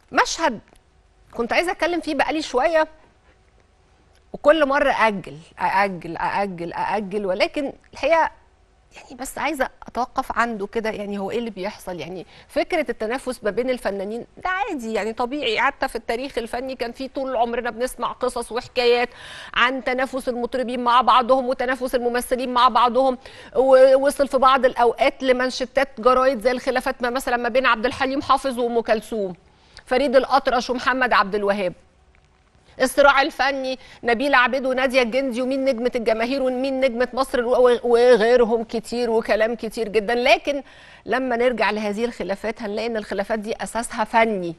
مشهد كنت عايزه اتكلم فيه بقالي شويه وكل مره اجل ااجل ااجل ااجل ولكن الحقيقه يعني بس عايزه اتوقف عنده كده يعني هو ايه اللي بيحصل يعني فكره التنافس ما بين الفنانين ده عادي يعني طبيعي حتى في التاريخ الفني كان في طول عمرنا بنسمع قصص وحكايات عن تنافس المطربين مع بعضهم وتنافس الممثلين مع بعضهم ووصل في بعض الاوقات لمنشطات جرايد زي الخلافات ما مثلا ما بين عبد الحليم حافظ وام كلثوم فريد الاطرش ومحمد عبد الوهاب الصراع الفني نبيل عبيد وناديه الجندي ومين نجمه الجماهير ومين نجمه مصر وغيرهم كتير وكلام كتير جدا لكن لما نرجع لهذه الخلافات هنلاقي ان الخلافات دي اساسها فني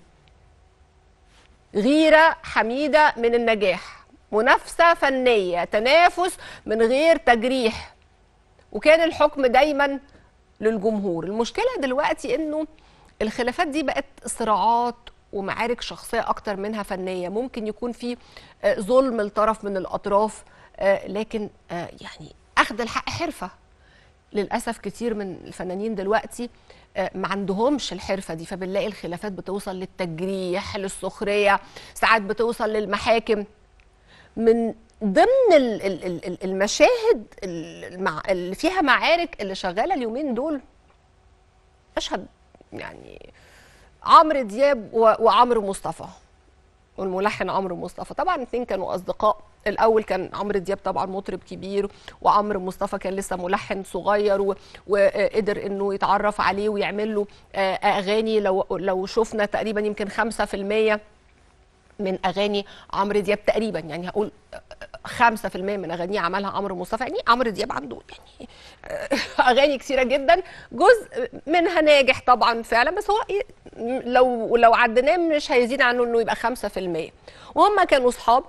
غيره حميده من النجاح منافسه فنيه تنافس من غير تجريح وكان الحكم دايما للجمهور المشكله دلوقتي انه الخلافات دي بقت صراعات ومعارك شخصيه اكتر منها فنيه ممكن يكون في ظلم لطرف من الاطراف لكن يعني اخذ الحق حرفه للاسف كتير من الفنانين دلوقتي ما عندهمش الحرفه دي فبنلاقي الخلافات بتوصل للتجريح للسخريه ساعات بتوصل للمحاكم من ضمن المشاهد اللي فيها معارك اللي شغاله اليومين دول اشهد يعني عمرو دياب وعمرو مصطفى والملحن عمرو مصطفى طبعا الاثنين كانوا اصدقاء الاول كان عمرو دياب طبعا مطرب كبير وعمرو مصطفى كان لسه ملحن صغير وقدر انه يتعرف عليه ويعمل له اغاني لو لو شفنا تقريبا يمكن 5% من اغاني عمرو دياب تقريبا يعني هقول 5% من اغانيه عملها عمرو مصطفى يعني عمرو دياب عنده يعني اغاني كثيره جدا جزء منها ناجح طبعا فعلا بس هو لو لو عديناه مش هيزيد عنه انه يبقى 5% وهم كانوا اصحاب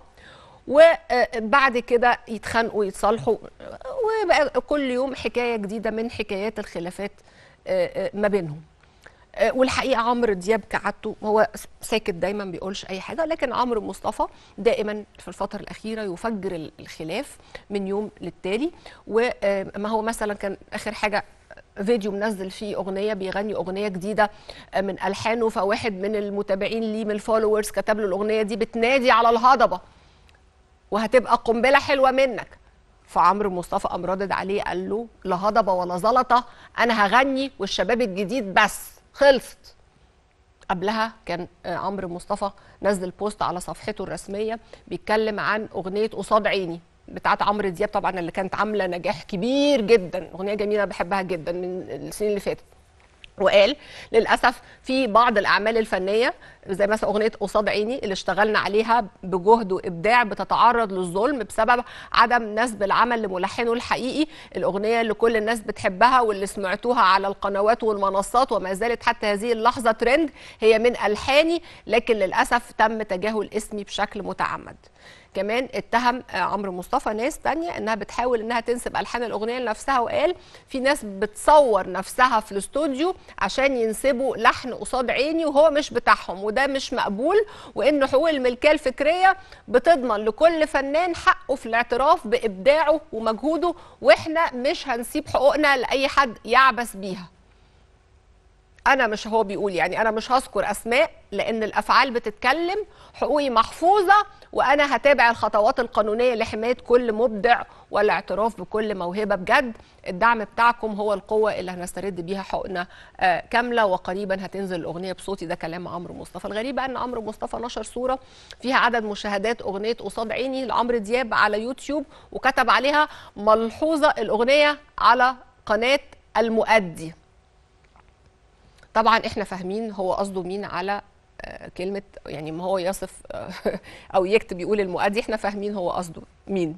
وبعد كده يتخانقوا ويتصالحوا وبقى كل يوم حكايه جديده من حكايات الخلافات ما بينهم والحقيقه عمرو دياب كعادته هو ساكت دايما بيقولش اي حاجه لكن عمرو مصطفى دائما في الفتره الاخيره يفجر الخلاف من يوم للتالي وما هو مثلا كان اخر حاجه فيديو منزل فيه اغنيه بيغني اغنيه جديده من الحانه فواحد من المتابعين ليه من الفولورز كتب له الاغنيه دي بتنادي على الهضبه وهتبقى قنبله حلوه منك فعمرو مصطفى قام رادد عليه قال له لا هضبه ولا زلطه انا هغني والشباب الجديد بس خلصت قبلها كان عمرو مصطفى نزل بوست على صفحته الرسميه بيتكلم عن اغنيه قصاد عيني بتاعت عمرو دياب طبعا اللي كانت عامله نجاح كبير جدا اغنيه جميله بحبها جدا من السنين اللي فاتت وقال للاسف في بعض الاعمال الفنيه زي مثلا اغنيه قصاد عيني اللي اشتغلنا عليها بجهد وابداع بتتعرض للظلم بسبب عدم نسب العمل لملحنه الحقيقي الاغنيه اللي كل الناس بتحبها واللي سمعتوها على القنوات والمنصات وما زالت حتى هذه اللحظه ترند هي من الحاني لكن للاسف تم تجاهل اسمي بشكل متعمد كمان اتهم عمرو مصطفى ناس تانية انها بتحاول انها تنسب الحان الاغنيه لنفسها وقال في ناس بتصور نفسها في الاستوديو عشان ينسبوا لحن قصاد عيني وهو مش بتاعهم وده مش مقبول وان حقوق الملكيه الفكريه بتضمن لكل فنان حقه في الاعتراف بابداعه ومجهوده واحنا مش هنسيب حقوقنا لاي حد يعبث بيها انا مش هو بيقول يعني انا مش هذكر اسماء لان الافعال بتتكلم حقوقي محفوظه وانا هتابع الخطوات القانونيه لحمايه كل مبدع والاعتراف بكل موهبه بجد الدعم بتاعكم هو القوه اللي هنسترد بيها حقوقنا آه كامله وقريبا هتنزل الاغنيه بصوتي ده كلام عمرو مصطفى الغريب بقى ان عمرو مصطفى نشر صوره فيها عدد مشاهدات اغنيه قصاد عيني لعمرو دياب على يوتيوب وكتب عليها ملحوظه الاغنيه على قناه المؤدي طبعا احنا فاهمين هو قصده مين على كلمه يعني ما هو يصف او يكتب يقول المؤدي احنا فاهمين هو قصده مين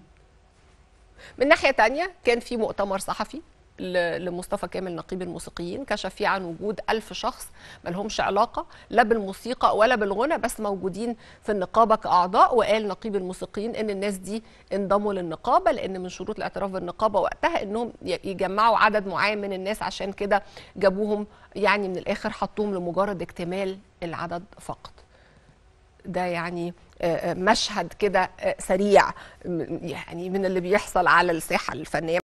من ناحيه تانية كان في مؤتمر صحفي لمصطفى كامل نقيب الموسيقيين كشف فيه عن وجود ألف شخص ما لهمش علاقة لا بالموسيقى ولا بالغنى بس موجودين في النقابة كأعضاء وقال نقيب الموسيقيين إن الناس دي انضموا للنقابة لأن من شروط الاعتراف بالنقابة وقتها إنهم يجمعوا عدد معين من الناس عشان كده جابوهم يعني من الآخر حطوهم لمجرد اكتمال العدد فقط ده يعني مشهد كده سريع يعني من اللي بيحصل على الساحة الفنية